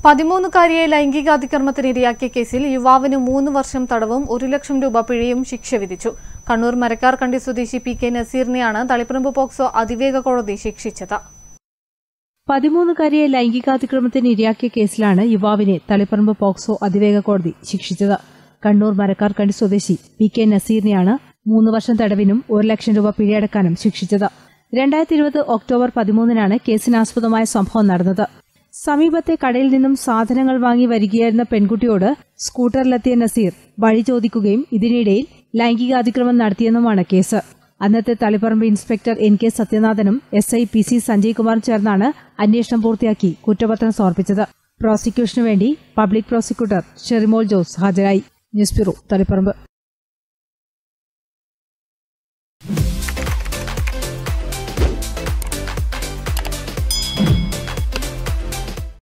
പതിമൂന്നുകാരിയെ ലൈംഗികാതിക്രമത്തിന് ഇരയാക്കിയ കേസിൽ യുവാവിന് മൂന്ന് വർഷം തടവും ഒരു ലക്ഷം രൂപ പിഴയും ശിക്ഷ വിധിച്ചു കണ്ണൂർ മരക്കാർകണ്ടി സ്വദേശി പി കെ നസീറിനെയാണ് തളിപ്പറമ്പ് പോക്സോ അതിവേഗ കോടതി ശിക്ഷിച്ചത് പതിമൂന്നുകാരിയെ ലൈംഗികാതിക്രമത്തിന് ഇരയാക്കിയ കേസിലാണ് യുവാവിനെ തളിപ്പറമ്പ് പോക്സോ അതിവേഗ കോടതി ശിക്ഷിച്ചത് കണ്ണൂർ മരക്കാർക്കണ്ടി സ്വദേശി പി കെ നസീറിനെയാണ് മൂന്ന് വർഷം തടവിനും ഒരു ലക്ഷം രൂപ പിഴയടക്കാനും ശിക്ഷിച്ചത് രണ്ടായിരത്തി ഇരുപത് ഒക്ടോബർ പതിമൂന്നിനാണ് കേസിനാസ്പദമായ സംഭവം നടന്നത് സമീപത്തെ കടയിൽ നിന്നും സാധനങ്ങൾ വാങ്ങി വരികയായിരുന്ന പെൺകുട്ടിയോട് സ്കൂട്ടറിലെത്തിയ നസീർ വഴി ചോദിക്കുകയും ഇതിനിടയിൽ ലൈംഗികാതിക്രമം നടത്തിയെന്നുമാണ് കേസ് അന്നത്തെ തളിപ്പറമ്പ് ഇൻസ്പെക്ടർ എൻ കെ സത്യനാഥനും S I P C Sanjay കുമാറും ചേർന്നാണ് അന്വേഷണം പൂർത്തിയാക്കി കുറ്റപത്രം സമർപ്പിച്ചത് പ്രോസിക്യൂഷനു വേണ്ടി പബ്ലിക് പ്രോസിക്യൂട്ടർ ഷെറിമോൾ ജോസ് ഹാജരായി ന്യൂസ് ബ്യൂറോ തളിപ്പറമ്പ്